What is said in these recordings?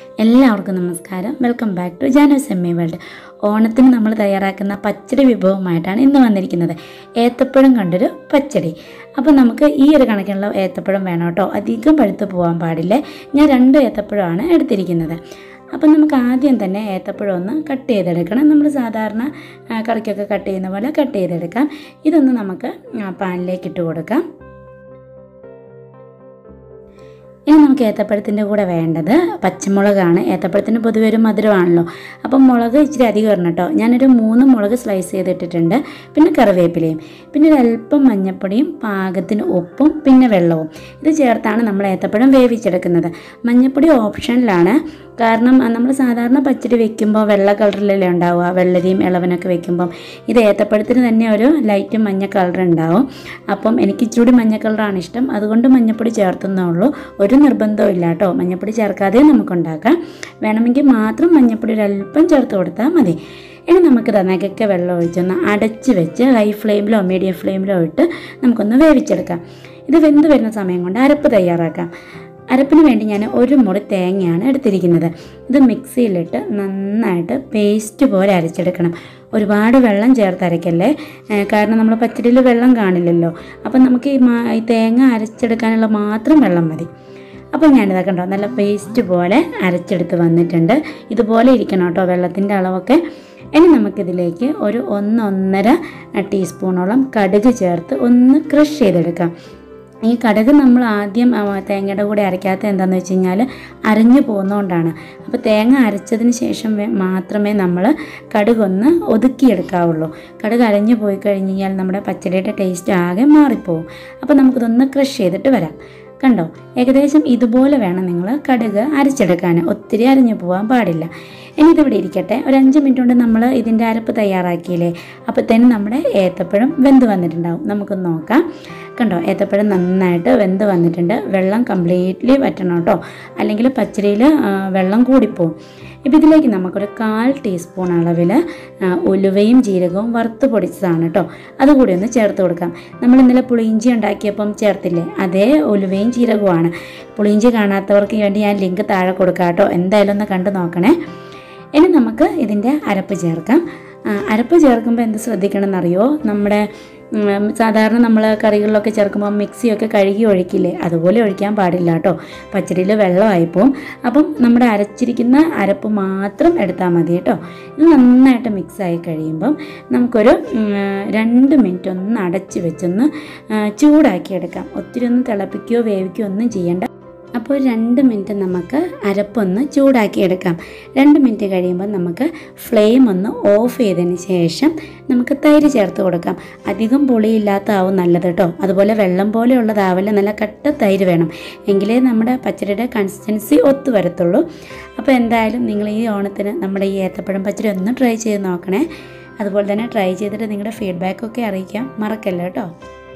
എല്ലാവർക്കും നമസ്കാരം welcome back to Janos M A world ഓണത്തിന് നമ്മൾ തയ്യാറാക്കുന്ന പച്ചടി വിഭവമായിട്ടാണ് ഇന്ന് വന്നിരിക്കുന്നത് ഏത്തപ്പഴം കൊണ്ടൊരു പച്ചടി അപ്പോൾ നമുക്ക് ഈ ഒരു കണക്കിനുള്ള ഏത്തപ്പഴം വേണം കേട്ടോ അധികം പഴുത്ത് പോകാൻ പാടില്ല ഞാൻ രണ്ട് ഏത്തപ്പഴമാണ് എടുത്തിരിക്കുന്നത് അപ്പം നമുക്ക് ആദ്യം തന്നെ ഏത്തപ്പഴം ഒന്ന് കട്ട് ചെയ്തെടുക്കണം നമ്മൾ സാധാരണ ആ, കറിക്കൊക്കെ കട്ട് ചെയ്യുന്ന പോലെ കട്ട് ചെയ്തെടുക്കാം ഇതൊന്ന് നമുക്ക് ആ, പാനിലേക്ക് ഇട്ട് കൊടുക്കാം ഇനി നമുക്ക് ഏത്തപ്പഴത്തിൻ്റെ കൂടെ വേണ്ടത് പച്ചമുളകാണ് ഏത്തപ്പഴത്തിന് പൊതുവെ ഒരു മധുരമാണല്ലോ അപ്പം മുളക് ഇച്ചിരി അധികം ഇടണം കേട്ടോ ഞാനൊരു മൂന്ന് മുളക് സ്ലൈസ് ചെയ്തിട്ടിട്ടുണ്ട് പിന്നെ കറിവേപ്പിലയും പിന്നെ ഒരു അല്പം മഞ്ഞൾപ്പൊടിയും പാകത്തിന് ഉപ്പും പിന്നെ വെള്ളവും ഇത് ചേർത്താണ് നമ്മൾ ഏത്തപ്പഴം വേവിച്ചെടുക്കുന്നത് മഞ്ഞൾപ്പൊടി ഓപ്ഷനിലാണ് കാരണം നമ്മൾ സാധാരണ പച്ചടി വെക്കുമ്പോൾ വെള്ള കളറിലല്ലേ ഉണ്ടാവുക വെള്ളരിയും ഇളവനൊക്കെ വെക്കുമ്പം ഇത് ഏത്തപ്പഴത്തിന് തന്നെ ഒരു ലൈറ്റ് മഞ്ഞ കളർ ഉണ്ടാവും അപ്പം എനിക്ക് ഇച്ചിരി മഞ്ഞ കളറാണ് ഇഷ്ടം അതുകൊണ്ട് മഞ്ഞൾപ്പൊടി ചേർത്തുന്നേ ഉള്ളൂ ഒരു നിർബന്ധവും ഇല്ല കേട്ടോ മഞ്ഞൾപ്പൊടി ചേർക്കാതെ നമുക്കുണ്ടാക്കാം വേണമെങ്കിൽ മാത്രം മഞ്ഞൾപ്പൊടി ഒരു അല്പം ചേർത്ത് കൊടുത്താൽ മതി ഇനി നമുക്ക് നനകൊക്കെ വെള്ളം ഒഴിച്ചൊന്ന് അടച്ച് വെച്ച് ഹൈ ഫ്ലെയിമിലോ മീഡിയം ഫ്ലെയിമിലോ ഇട്ട് നമുക്കൊന്ന് വേവിച്ചെടുക്കാം ഇത് വെന്ത് വരുന്ന സമയം കൊണ്ട് അരപ്പ് തയ്യാറാക്കാം അരപ്പിന് വേണ്ടി ഞാൻ ഒരു മുറി തേങ്ങയാണ് എടുത്തിരിക്കുന്നത് ഇത് മിക്സിയിലിട്ട് നന്നായിട്ട് പേസ്റ്റ് പോലെ അരച്ചെടുക്കണം ഒരുപാട് വെള്ളം ചേർത്ത് അരയ്ക്കല്ലേ ഏഹ് കാരണം നമ്മൾ പച്ചടിയിൽ വെള്ളം കാണില്ലല്ലോ അപ്പം നമുക്ക് ഈ മാ ഈ തേങ്ങ അരച്ചെടുക്കാനുള്ള മാത്രം വെള്ളം മതി അപ്പോൾ ഞാനിതാ കണ്ടോ നല്ല പേസ്റ്റ് പോലെ അരച്ചെടുത്ത് വന്നിട്ടുണ്ട് ഇതുപോലെ ഇരിക്കണം കേട്ടോ വെള്ളത്തിൻ്റെ അളവൊക്കെ ഇനി നമുക്കിതിലേക്ക് ഒരു ഒന്നൊന്നര ടീസ്പൂണോളം കടുക് ചേർത്ത് ഒന്ന് ക്രഷ് ചെയ്തെടുക്കാം ഈ കടുക് നമ്മൾ ആദ്യം ആ, തേങ്ങയുടെ കൂടെ അരയ്ക്കാത്ത എന്താണെന്ന് വെച്ച് കഴിഞ്ഞാൽ അരഞ്ഞു പോകുന്നതുകൊണ്ടാണ് അപ്പോൾ തേങ്ങ അരച്ചതിന് ശേഷം വേ- മാത്രമേ നമ്മൾ കടുകൊന്ന് ഒതുക്കിയെടുക്കാവുള്ളൂ കടുക് അരഞ്ഞു പോയി കഴിഞ്ഞ് കഴിഞ്ഞാൽ നമ്മുടെ പച്ചടിയുടെ ടേസ്റ്റ് ആകെ മാറിപ്പോവും അപ്പോൾ നമുക്കിതൊന്ന് ക്രഷ് ചെയ്തിട്ട് വരാം കണ്ടോ ഏകദേശം ഇതുപോലെ വേണം നിങ്ങൾ കടുക് അരച്ചെടുക്കാൻ ഒത്തിരി അരഞ്ഞു പോകാൻ പാടില്ല ഇനി ഇതിവിടെ ഇരിക്കട്ടെ ഒരു അഞ്ച് മിനിറ്റ് കൊണ്ട് നമ്മൾ ഇതിൻ്റെ അരപ്പ് തയ്യാറാക്കിയില്ലേ അപ്പോഴത്തേനും നമ്മുടെ ഏത്തപ്പഴം വെന്ത് വന്നിട്ടുണ്ടാവും നമുക്കൊന്ന് നോക്കാം കണ്ടോ ഏത്തപ്പഴം നന്നായിട്ട് വെന്ത് വന്നിട്ടുണ്ട് വെള്ളം കംപ്ലീറ്റ്ലി വറ്റണം കേട്ടോ അല്ലെങ്കിൽ പച്ചടിയിൽ വെള്ളം കൂടിപ്പോവും ഇപ്പം ഇതിലേക്ക് നമുക്കൊരു കാൽ ടീസ്പൂൺ അളവിൽ ഉലുവയും ജീരകവും വറുത്ത് പൊടിച്ചതാണ് കേട്ടോ അതുകൂടി ഒന്ന് ചേർത്ത് കൊടുക്കാം നമ്മൾ ഇന്നലെ പുളിയിഞ്ചി ഉണ്ടാക്കിയപ്പം ചേർത്തില്ലേ അതേ ഉലുവയും ജീരകവുമാണ് പുളിയിഞ്ചി കാണാത്തവർക്ക് വേണ്ടി ഞാൻ ലിങ്ക് താഴെ കൊടുക്കാം കേട്ടോ എന്തായാലും ഒന്ന് കണ്ടു നോക്കണേ ഇനി നമുക്ക് ഇതിൻ്റെ അരപ്പ് ചേർക്കാം ആ, അരപ്പ് ചേർക്കുമ്പോൾ എന്ത് ശ്രദ്ധിക്കണം എന്നറിയോ നമ്മുടെ ഉം, സാധാരണ നമ്മൾ കറികളിലൊക്കെ ചേർക്കുമ്പോൾ മിക്സിയൊക്കെ കഴുകി ഒഴിക്കില്ലേ അതുപോലെ ഒഴിക്കാൻ പാടില്ല കേട്ടോ പച്ചടിയിൽ വെള്ളമായിപ്പോവും അപ്പം നമ്മുടെ അരച്ചിരിക്കുന്ന അരപ്പ് മാത്രം എടുത്താൽ മതി കേട്ടോ ഇത് നന്നായിട്ട് മിക്സായി കഴിയുമ്പം നമുക്കൊരു ഉം, രണ്ട് മിനിറ്റ് ഒന്ന് അടച്ച് വെച്ചൊന്ന് ആ, ചൂടാക്കി എടുക്കാം ഒത്തിരി ഒന്ന് തിളപ്പിക്കുകയോ വേവിക്കുകയോ ഒന്നും ചെയ്യേണ്ട അപ്പോൾ രണ്ട് മിനിറ്റ് നമുക്ക് അരപ്പൊന്ന് ചൂടാക്കി എടുക്കാം രണ്ട് മിനിറ്റ് കഴിയുമ്പോൾ നമുക്ക് ഫ്ലെയിം ഒന്ന് ഓഫ് ചെയ്തതിന് ശേഷം നമുക്ക് തൈര് ചേർത്ത് കൊടുക്കാം അധികം പുളിയില്ലാത്തതാവും നല്ലത് കേട്ടോ അതുപോലെ വെള്ളം പോലെയുള്ളതാവില്ല നല്ല കട്ട തൈര് വേണം എങ്കിലേ നമ്മുടെ പച്ചടിയുടെ കൺസിസ്റ്റൻസി ഒത്തു വരത്തുള്ളൂ അപ്പോൾ എന്തായാലും നിങ്ങൾ ഈ ഓണത്തിന് നമ്മുടെ ഈ ഏത്തപ്പഴം പച്ചടി ഒന്ന് ട്രൈ ചെയ്ത് നോക്കണേ അതുപോലെ തന്നെ ട്രൈ ചെയ്തിട്ട് നിങ്ങളുടെ ഫീഡ്ബാക്കൊക്കെ അറിയിക്കാം മറക്കല്ല കേട്ടോ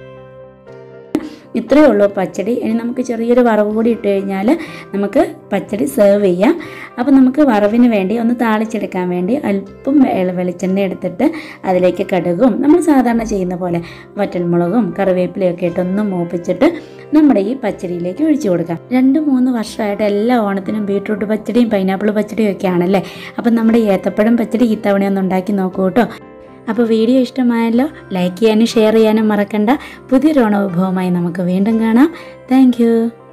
ഇത്രയേ ഉള്ളൂ പച്ചടി ഇനി നമുക്ക് ചെറിയൊരു വറവ് കൂടി ഇട്ട് കഴിഞ്ഞാൽ നമുക്ക് പച്ചടി സെർവ് ചെയ്യാം അപ്പോൾ നമുക്ക് വറവിന് വേണ്ടി ഒന്ന് താളിച്ചെടുക്കാൻ വേണ്ടി അല്പം വെ- വെളിച്ചെണ്ണ എടുത്തിട്ട് അതിലേക്ക് കടുകും നമ്മൾ സാധാരണ ചെയ്യുന്ന പോലെ വറ്റൽമുളകും കറിവേപ്പിലയൊക്കെ ഇട്ടൊന്ന് മൂപ്പിച്ചിട്ട് നമ്മുടെ ഈ പച്ചടിയിലേക്ക് ഒഴിച്ചു കൊടുക്കാം രണ്ട് മൂന്ന് വർഷമായിട്ട് എല്ലാ ഓണത്തിനും ബീട്രൂട്ട് പച്ചടിയും പൈനാപ്പിൾ പച്ചടിയും ഒക്കെ ആണല്ലേ അപ്പം നമ്മുടെ ഏത്തപ്പഴം പച്ചടി ഇത്തവണ ഒന്ന് ഉണ്ടാക്കി നോക്കൂ കേട്ടോ അപ്പോൾ വീഡിയോ ഇഷ്ടമായല്ലോ ലൈക്ക് ചെയ്യാനും ഷെയർ ചെയ്യാനും മറക്കണ്ട പുതിയൊരു ഓണ വിഭവമായി നമുക്ക് വീണ്ടും കാണാം താങ്ക്